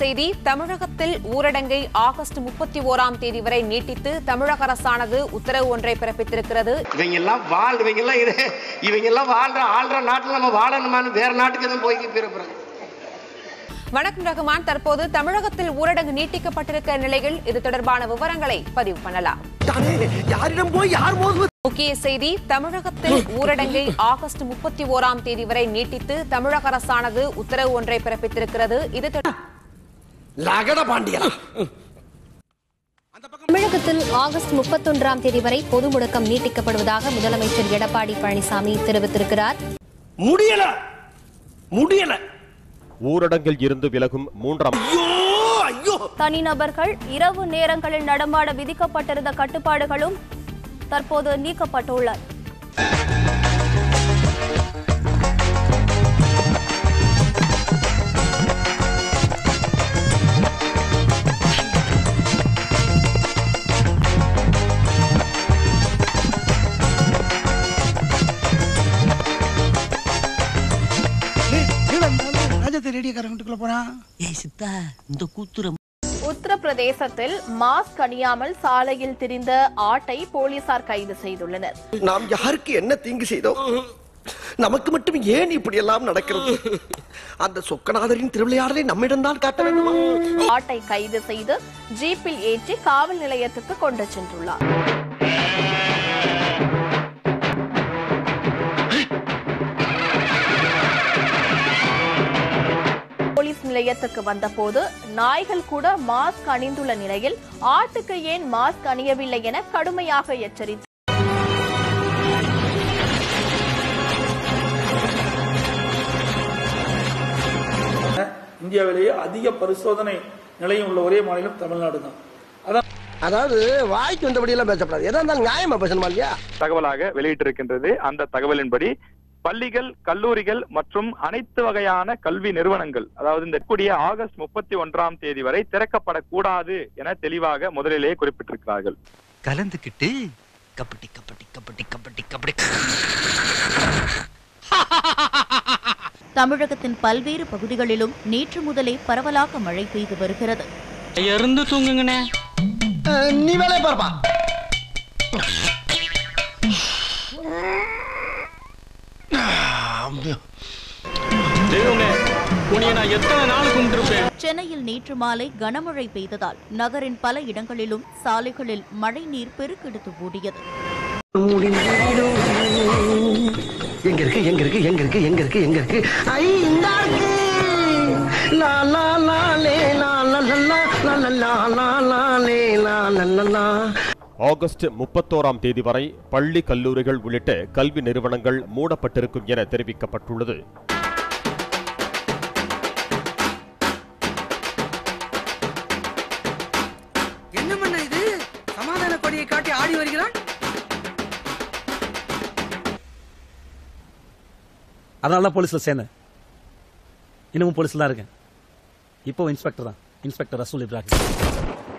செய்தி தமிழகத்தில் ஊரடங்கை ஆகஸ்ட் முப்பத்தி ஓராம் தேதி வரை நீட்டித்து தமிழக அரசானது உத்தரவு ஒன்றை பிறப்பித்திருக்கிறது இவங்க எல்லாம் வாழ் இவங்க எல்லாம் இது இவங்க எல்லாம் வாழ்ற ஆள்ற நாட்டுல நம்ம வாழணுமான்னு வேற நாட்டுக்கு எதுவும் போய் பிறப்புறாங்க வணக்கம் ரகுமான் தற்போது தமிழகத்தில் ஊரடங்கு நீட்டிக்கப்பட்டிருக்கிற நிலையில் இது தொடர்பான விவரங்களை பதிவு பண்ணலாம் யாரிடம் போய் யார் மோதுவது முக்கிய செய்தி தமிழகத்தில் ஊரடங்கை ஆகஸ்ட் முப்பத்தி ஓராம் தேதி வரை நீட்டித்து தமிழக அரசானது உத்தரவு ஒன்றை பிறப்பித்திருக்கிறது இது தொட- லகட பாண்டியா தமிழகத்தில் ஆகஸ்ட் முப்பத்தொன்றாம் தேதி வரை பொது முடக்கம் நீட்டிக்கப்படுவதாக முதலமைச்சர் எடப்பாடி பழனிசாமி தெரிவித்திருக்கிறார் முடியல முடியல ஊரடங்கில் இருந்து விலகும் மூன்றாம் ஐயோ ஐயோ தனிநபர்கள் இரவு நேரங்களில் நடமாட விதிக்கப்பட்டிருந்த கட்டுப்பாடுகளும் தற்போது நீக்கப்பட்டுள்ளன ராஜத்தை ரெடியாக்காரங்கிட்டுக்குள்ள போறான் ஏய் சித்தா இந்த கூத்துர உத்தரப்பிரதேசத்தில் மாஸ்க் அணியாமல் சாலையில் திரிந்த ஆட்டை போலீசார் கைது செய்துள்ளனர் நாம் யாருக்கு என்ன தீங்கு செய்தோம் நமக்கு மட்டும் ஏன் இப்படி எல்லாம் நடக்கிறது அந்த சொக்கநாதரின் திருவிளையாடலை நம்மிடம்தான் காட்ட வேண்டுமா ஆட்டை கைது செய்து ஜீப்பில் ஏற்றி காவல் நிலையத்துக்கு கொண்டு சென்றுள்ளார் போலீஸ் நிலையத்துக்கு வந்தபோது நாய்கள் கூட மாஸ்க் அணிந்துள்ள நிலையில் ஆட்டுக்கு ஏன் மாஸ்க் அணியவில்லை என கடுமையாக எச்சரித்தார் இந்தியாவிலேயே அதிக பரிசோதனை நிலையம் உள்ள ஒரே மாநிலம் தமிழ்நாடு தான் அதான் அதாவது வாய்க்கு வந்தபடி எல்லாம் பேசப்படாது எதா இருந்தாலும் நியாயமா பேசணுமா இல்லையா தகவலாக வெளியிட்டிருக்கின்றது அந்த தகவலின்படி பள்ளிகள் கல்லூரிகள் மற்றும் அனைத்து வகையான கல்வி நிறுவனங்கள் அதாவது இந்த கூடிய ஆகஸ்ட் முப்பத்தி ஒன்றாம் தேதி வரை திறக்கப்படக்கூடாது என தெளிவாக முதலிலேயே குறிப்பிட்டிருக்கிறார்கள் கலந்துக்கிட்டு கபடி கபடி கபடி கபடி கபடி தமிழகத்தின் பல்வேறு பகுதிகளிலும் நேற்று முதலே பரவலாக மழை பெய்து வருகிறது இருந்து தூங்குங்கண்ணே நீ வேலையை பார்ப்பா சென்னையில் நேற்று மாலை கனமழை பெய்ததால் நகரின் பல இடங்களிலும் சாலைகளில் மழை நீர் பெருக்கெடுத்து ஓடியது எங்க இருக்கு எங்க இருக்கு எங்க இருக்கு எங்க இருக்கு எங்க இருக்கு ஐ இந்த இருக்கு லா லா லா லே லா லா லா லா லா லா லா லா லா லே லா லா லா லா ஆகஸ்ட் முப்பத்தோராம் தேதி வரை பள்ளி கல்லூரிகள் உள்ளிட்ட கல்வி நிறுவனங்கள் மூடப்பட்டிருக்கும் என தெரிவிக்கப்பட்டுள்ளது என்ன பண்ண இது சமாதான கொடியை காட்டி ஆடி வருகிறான் அதனால தான் போலீஸ்ல சேர்ந்தேன் இன்னமும் போலீஸ்ல தான் இருக்கேன் இப்போ இன்ஸ்பெக்டர் தான் இன்ஸ்பெக்டர் ரசூல் இப்ராஹிம்